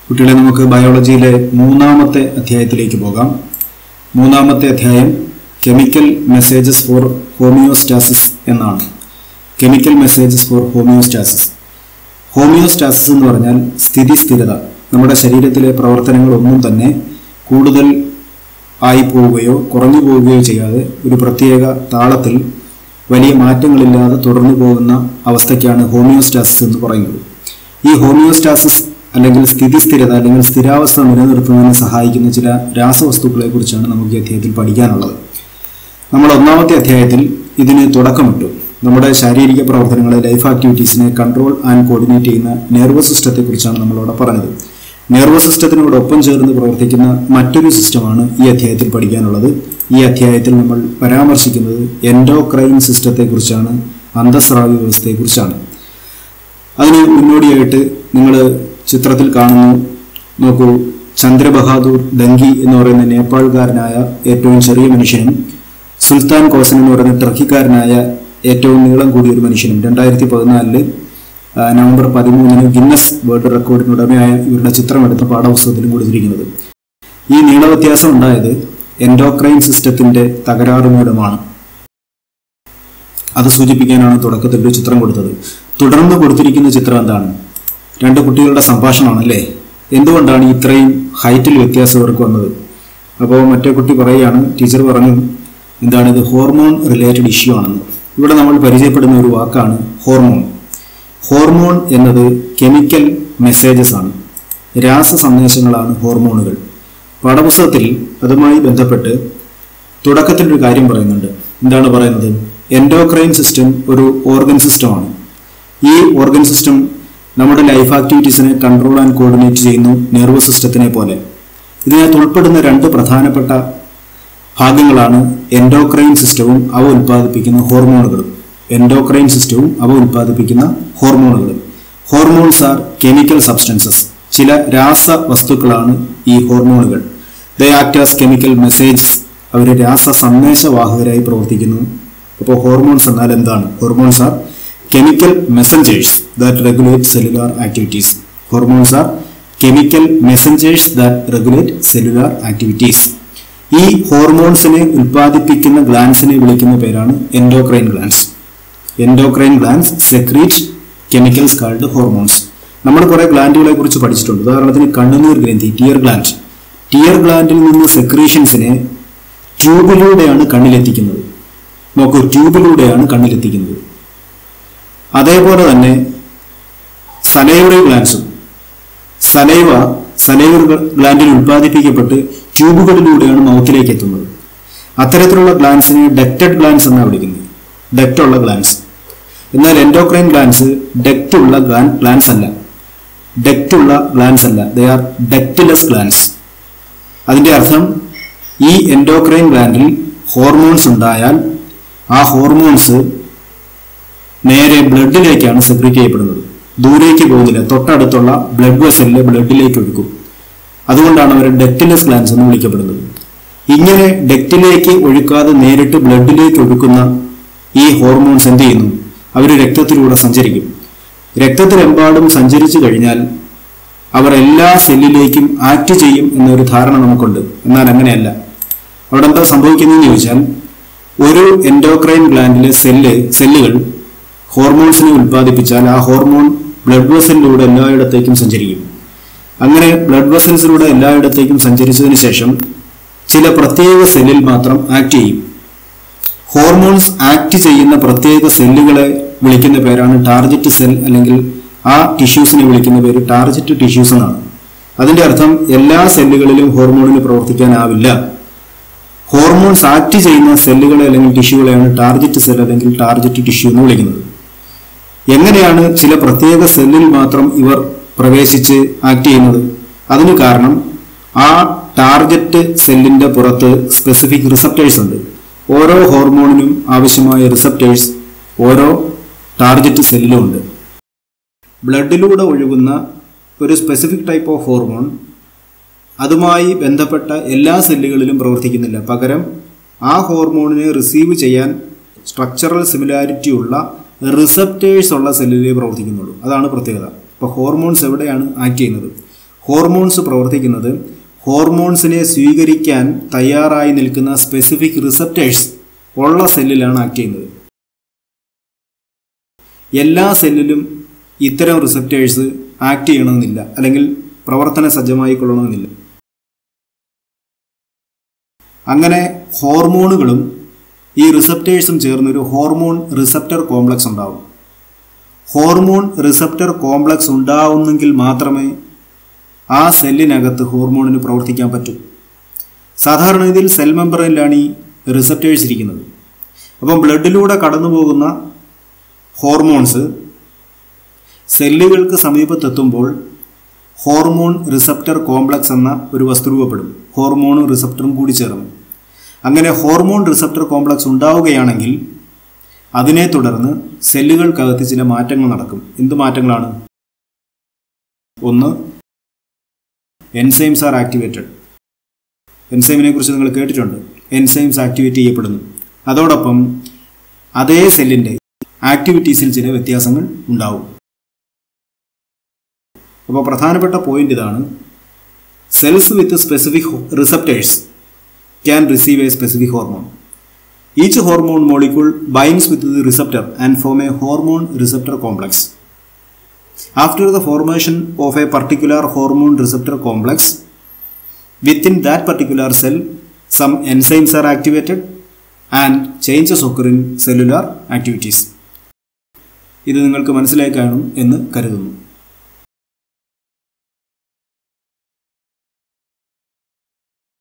കുട്ടികളെ നമുക്ക് ബയോളജിയിലെ മൂന്നാമത്തെ അധ്യായത്തിലേക്ക് പോകാം മൂന്നാമത്തെ അധ്യായം കെമിക്കൽ മെസ്സേജസ് ഫോർ ഹോമിയോസ്റ്റാസിസ് എന്നാണ് chemical messages for homeostasis homeostasis എന്ന് പറഞ്ഞാൽ സ്ഥിതി സ്ഥിരത നമ്മുടെ ശരീരത്തിലെ പ്രവർത്തനങ്ങളൊന്നും തന്നെ കൂടുതൽ ആയി പോവുകയോ കുറഞ്ഞു പോവുകയോ ചെയ്യാതെ ഒരു പ്രത്യേക താളത്തിൽ വലിയ മാറ്റങ്ങളില്ലാതെ തുടർന്നു പോകുന്ന അവസ്ഥയ്ക്കാണ് ഹോമിയോസ്റ്റാസിസ് എന്ന് പറയുന്നത് ഈ ഹോമിയോസ്റ്റാസിസ് അല്ലെങ്കിൽ സ്ഥിതി സ്ഥിരത അല്ലെങ്കിൽ സ്ഥിരാവസ്ഥ നിലനിർത്തുന്നതിന് സഹായിക്കുന്ന ചില രാസവസ്തുക്കളെ കുറിച്ചാണ് നമുക്ക് ഈ അധ്യായത്തിൽ പഠിക്കാനുള്ളത് നമ്മൾ ഒന്നാമത്തെ അധ്യായത്തിൽ ഇതിന് തുടക്കമിട്ടു നമ്മുടെ ശാരീരിക പ്രവർത്തനങ്ങളെ ലൈഫ് ആക്ടിവിറ്റീസിനെ കൺട്രോൾ ആൻഡ് കോർഡിനേറ്റ് ചെയ്യുന്ന നെർവസ് സിസ്റ്റത്തെ കുറിച്ചാണ് നമ്മളവിടെ പറഞ്ഞത് നെർവസ് സിസ്റ്റത്തിനോടൊപ്പം ചേർന്ന് പ്രവർത്തിക്കുന്ന മറ്റൊരു സിസ്റ്റമാണ് ഈ അധ്യായത്തിൽ പഠിക്കാനുള്ളത് ഈ അധ്യായത്തിൽ നമ്മൾ പരാമർശിക്കുന്നത് എൻഡോക്രൈൻ സിസ്റ്റത്തെക്കുറിച്ചാണ് അന്തസ്രാവി വ്യവസ്ഥയെക്കുറിച്ചാണ് അതിന് മുന്നോടിയായിട്ട് നിങ്ങൾ ചിത്രത്തിൽ കാണുന്നു നോക്കൂ ചന്ദ്രബഹാദൂർ ഡങ്കി എന്ന് പറയുന്ന നേപ്പാൾക്കാരനായ ഏറ്റവും ചെറിയ മനുഷ്യനും സുൽത്താൻ കോസൻ എന്ന് പറയുന്ന ടർക്കിക്കാരനായ ഏറ്റവും നീളം കൂടിയ ഒരു മനുഷ്യനും രണ്ടായിരത്തി പതിനാലില് നവംബർ പതിമൂന്നിന് ഗിന്നസ് വേൾഡ് റെക്കോർഡിന് ഉടമയായ ഇവരുടെ ചിത്രമെടുത്ത പാഠപുസ്തകത്തിലും കൊടുത്തിരിക്കുന്നത് ഈ നീളവ്യത്യാസം ഉണ്ടായത് എൻഡോക്രൈൻ സിസ്റ്റത്തിന്റെ തകരാറ് മൂലമാണ് അത് സൂചിപ്പിക്കാനാണ് തുടക്കത്തിൽ ഒരു ചിത്രം കൊടുത്തത് തുടർന്ന് കൊടുത്തിരിക്കുന്ന ചിത്രം എന്താണ് രണ്ട് കുട്ടികളുടെ സംഭാഷണമാണ് അല്ലേ എന്തുകൊണ്ടാണ് ഇത്രയും ഹൈറ്റിൽ വ്യത്യാസം ഇവർക്ക് വന്നത് അപ്പോൾ മറ്റേ കുട്ടി പറയുകയാണ് ടീച്ചർ പറഞ്ഞു എന്താണ് ഇത് ഹോർമോൺ റിലേറ്റഡ് ഇഷ്യൂ ആണെന്ന് ഇവിടെ നമ്മൾ പരിചയപ്പെടുന്ന ഒരു വാക്കാണ് ഹോർമോൺ ഹോർമോൺ എന്നത് കെമിക്കൽ മെസ്സേജസ് ആണ് രാസ സന്ദേശങ്ങളാണ് ഹോർമോണുകൾ പാഠപുസ്തകത്തിൽ അതുമായി ബന്ധപ്പെട്ട് തുടക്കത്തിൽ ഒരു കാര്യം പറയുന്നുണ്ട് എന്താണ് പറയുന്നത് എൻഡോക്രൈൻ സിസ്റ്റം ഒരു ഓർഗൻ സിസ്റ്റമാണ് ഈ ഓർഗൻ സിസ്റ്റം നമ്മുടെ ലൈഫ് ആക്ടിവിറ്റീസിനെ കൺട്രോൾ ആൻഡ് കോർഡിനേറ്റ് ചെയ്യുന്നു നെർവസ് സിസ്റ്റത്തിനെ പോലെ ഇതിനകത്ത് ഉൾപ്പെടുന്ന രണ്ട് പ്രധാനപ്പെട്ട ഭാഗങ്ങളാണ് എൻഡോക്രൈൻ സിസ്റ്റവും അവ ഉൽപ്പാദിപ്പിക്കുന്ന ഹോർമോണുകളും എൻഡോക്രൈൻ സിസ്റ്റവും അവ ഉൽപ്പാദിപ്പിക്കുന്ന ഹോർമോണുകളും ഹോർമോൺസ് ആർ കെമിക്കൽ സബ്സ്റ്റൻസസ് ചില രാസ വസ്തുക്കളാണ് ഈ ഹോർമോണുകൾ the act as chemical messages അവർ രാസ സന്ദേശവാഹകരായി പ്രവർത്തിക്കുന്നു അപ്പോൾ ഹോർമോൺസ് എന്നാൽ എന്താണ് hormones are chemical messengers that regulate cellular activities hormones are chemical messengers that regulate cellular activities ഈ ഹോർമോൺസിനെ ഉൽപ്പാദിപ്പിക്കുന്ന ഗ്ലാൻസിനെ വിളിക്കുന്ന പേരാണ് endocrine glands endocrine glands secrete chemicals called hormones നമ്മൾ കുറെ ഗ്ലാൻഡുകളെ കുറിച്ച് പഠിച്ചിട്ടുണ്ട് ഉദാഹരണത്തിന് കണ്ണുനീർ ഗ്രന്ഥി ടിയർ ഗ്ലാൻഡ് ടിയർ ഗ്ലാൻഡിൽ നിന്ന് സെക്രീഷൻസിനെ ട്യൂബിലൂടെയാണ് കണ്ണിലെത്തിക്കുന്നത് നോക്കൂ ട്യൂബിലൂടെയാണ് കണ്ണിലെത്തിക്കുന്നത് അതേപോലെ തന്നെ സലൈവറി ഗ്ലാൻസും സലൈവ സലൈവർ ഗ്ലാൻഡിൽ ഉൽപ്പാദിപ്പിക്കപ്പെട്ട് ട്യൂബുകളിലൂടെയാണ് മൗത്തിലേക്ക് എത്തുന്നത് അത്തരത്തിലുള്ള ഗ്ലാൻസിനെ ഡക്റ്റഡ് ഗ്ലാൻസ് എന്നാണ് വിളിക്കുന്നത് ഡക്റ്റ് ഉള്ള ഗ്ലാൻസ് എന്നാൽ എൻഡോക്രൈൻ ഗ്ലാൻസ് ഡക്റ്റ് ഉള്ള ഗ്ലാൻസ് അല്ല ഡക്റ്റ് ഉള്ള ഗ്ലാൻസ് അല്ല ദേ ആർ ഡക്റ്റിലെസ് ഗ്ലാൻസ് അതിന്റെ അർത്ഥം ഈ എൻഡോക്രൈൻ ഗ്ലാൻഡിൽ ഹോർമോൺസ് ഉണ്ടായാൽ ആ ഹോർമോൺസ് നേരെ ബ്ലഡിലേക്കാണ് സെക്രീറ്റ് ചെയ്യപ്പെടുന്നത് ദൂരേക്ക് പോകുന്നില്ല തൊട്ടടുത്തുള്ള ബ്ലഡ് വെസലിലെ ബ്ലഡിലേക്ക് ഒഴുക്കും അതുകൊണ്ടാണ് അവർ ഡെക്റ്റിലെസ് ഗ്ലാൻസ് എന്ന് വിളിക്കപ്പെടുന്നത് ഇങ്ങനെ ഡെക്റ്റിലേക്ക് ഒഴുക്കാതെ നേരിട്ട് ബ്ലഡിലേക്ക് ഒഴുക്കുന്ന ഈ ഹോർമോൺസ് എന്ത് ചെയ്യുന്നു അവർ രക്തത്തിലൂടെ സഞ്ചരിക്കും രക്തത്തിലെമ്പാടും സഞ്ചരിച്ചു കഴിഞ്ഞാൽ അവർ എല്ലാ സെല്ലിലേക്കും ആക്ട് ചെയ്യും എന്നൊരു ധാരണ നമുക്കുണ്ട് എന്നാൽ അങ്ങനെയല്ല അവിടെ എന്താ സംഭവിക്കുന്നതെന്ന് ചോദിച്ചാൽ ഒരു എൻഡോക്രൈൻ ഗ്ലാൻഡിലെ സെല്ല് സെല്ലുകൾ ഹോർമോൺസിനെ ഉൽപ്പാദിപ്പിച്ചാൽ ആ ഹോർമോൺ ബ്ലഡ് വെസലിലൂടെ എല്ലായിടത്തേക്കും സഞ്ചരിക്കും അങ്ങനെ ബ്ലഡ് വെസൽസിലൂടെ എല്ലായിടത്തേക്കും സഞ്ചരിച്ചതിന് ശേഷം ചില പ്രത്യേക സെല്ലിൽ മാത്രം ആക്ട് ചെയ്യും ഹോർമോൺസ് ആക്ട് ചെയ്യുന്ന പ്രത്യേക സെല്ലുകളെ വിളിക്കുന്ന പേരാണ് ടാർജറ്റ് സെൽ അല്ലെങ്കിൽ ആ ടിഷ്യൂസിനെ വിളിക്കുന്ന പേര് ടാർജറ്റ് ടിഷ്യൂസ് എന്നാണ് അതിന്റെ അർത്ഥം എല്ലാ സെല്ലുകളിലും ഹോർമോണിന് പ്രവർത്തിക്കാനാവില്ല ഹോർമോൺസ് ആക്ട് ചെയ്യുന്ന സെല്ലുകളെ അല്ലെങ്കിൽ ടിഷ്യൂകളെയാണ് ടാർജറ്റ് സെൽ അല്ലെങ്കിൽ ടാർജറ്റ് ടിഷ്യൂ എന്ന് വിളിക്കുന്നത് എങ്ങനെയാണ് ചില പ്രത്യേക സെല്ലിൽ മാത്രം ഇവർ പ്രവേശിച്ച് ആക്ട് ചെയ്യുന്നത് അതിന് കാരണം ആ ടാർഗറ്റ് സെല്ലിന്റെ പുറത്ത് സ്പെസിഫിക് റിസപ്റ്റേഴ്സ് ഉണ്ട് ഓരോ ഹോർമോണിനും ആവശ്യമായ റിസപ്റ്റേഴ്സ് ഓരോ ടാർഗറ്റ് സെല്ലിലും ഉണ്ട് ബ്ലഡിലൂടെ ഒഴുകുന്ന ഒരു സ്പെസിഫിക് ടൈപ്പ് ഓഫ് ഹോർമോൺ അതുമായി ബന്ധപ്പെട്ട എല്ലാ സെല്ലുകളിലും പ്രവർത്തിക്കുന്നില്ല പകരം ആ ഹോർമോണിനെ റിസീവ് ചെയ്യാൻ സ്ട്രക്ചറൽ സിമിലാരിറ്റി ഉള്ള റിസപ്റ്റേഴ്സ് ഉള്ള സെല്ലിലേ പ്രവർത്തിക്കുന്നുള്ളൂ അതാണ് പ്രത്യേകത അപ്പോൾ ഹോർമോൺസ് എവിടെയാണ് ആക്ട് ചെയ്യുന്നത് ഹോർമോൺസ് പ്രവർത്തിക്കുന്നത് ഹോർമോൺസിനെ സ്വീകരിക്കാൻ തയ്യാറായി നിൽക്കുന്ന സ്പെസിഫിക് റിസപ്റ്റേഴ്സ് ഉള്ള സെല്ലിലാണ് ആക്ട് ചെയ്യുന്നത് എല്ലാ സെല്ലിലും ഇത്തരം റിസപ്റ്റേഴ്സ് ആക്ട് ചെയ്യണമെന്നില്ല അല്ലെങ്കിൽ പ്രവർത്തന സജ്ജമായി കൊള്ളണമെന്നില്ല അങ്ങനെ ഹോർമോണുകളും ഈ റിസപ്റ്റേഴ്സും ചേർന്നൊരു ഹോർമോൺ റിസപ്റ്റർ കോംപ്ലക്സ് ഉണ്ടാവും ഹോർമോൺ റിസപ്റ്റർ കോംപ്ലക്സ് ഉണ്ടാവുന്നെങ്കിൽ മാത്രമേ ആ സെല്ലിനകത്ത് ഹോർമോണിന് പ്രവർത്തിക്കാൻ പറ്റൂ സാധാരണ രീതിയിൽ സെൽ മെമ്പറിലാണ് ഈ റിസപ്റ്റേഴ്സ് ഇരിക്കുന്നത് അപ്പം ബ്ലഡിലൂടെ കടന്നു പോകുന്ന ഹോർമോൺസ് സെല്ലുകൾക്ക് സമീപത്തെത്തുമ്പോൾ ഹോർമോൺ റിസപ്റ്റർ കോംപ്ലക്സ് എന്ന ഒരു വസ്തു രൂപപ്പെടും ഹോർമോണും റിസപ്റ്ററും കൂടി ചേർന്ന് അങ്ങനെ ഹോർമോൺ റിസപ്റ്റർ കോംപ്ലക്സ് ഉണ്ടാവുകയാണെങ്കിൽ അതിനെ തുടർന്ന് സെല്ലുകൾക്കകത്ത് ചില മാറ്റങ്ങൾ നടക്കും എന്ത് മാറ്റങ്ങളാണ് ഒന്ന് എൻസൈംസ് ആർ ആക്ടിവേറ്റഡ് എൻസൈമിനെ കുറിച്ച് നിങ്ങൾ കേട്ടിട്ടുണ്ട് എൻസൈംസ് ആക്ടിവേറ്റ് ചെയ്യപ്പെടുന്നു അതോടൊപ്പം അതേ സെല്ലിൻ്റെ ആക്ടിവിറ്റീസിൽ ചില വ്യത്യാസങ്ങൾ ഉണ്ടാവും അപ്പോൾ പ്രധാനപ്പെട്ട പോയിന്റ് ഇതാണ് cells with specific receptors can receive a specific hormone each hormone molecule binds with the receptor and form a hormone receptor complex after the formation of a particular hormone receptor complex within that particular cell some enzymes are activated and changes occur in cellular activities ഇത് നിങ്ങൾക്ക് മനസ്സിലായി കാണും എന്ന് കരുതുന്നു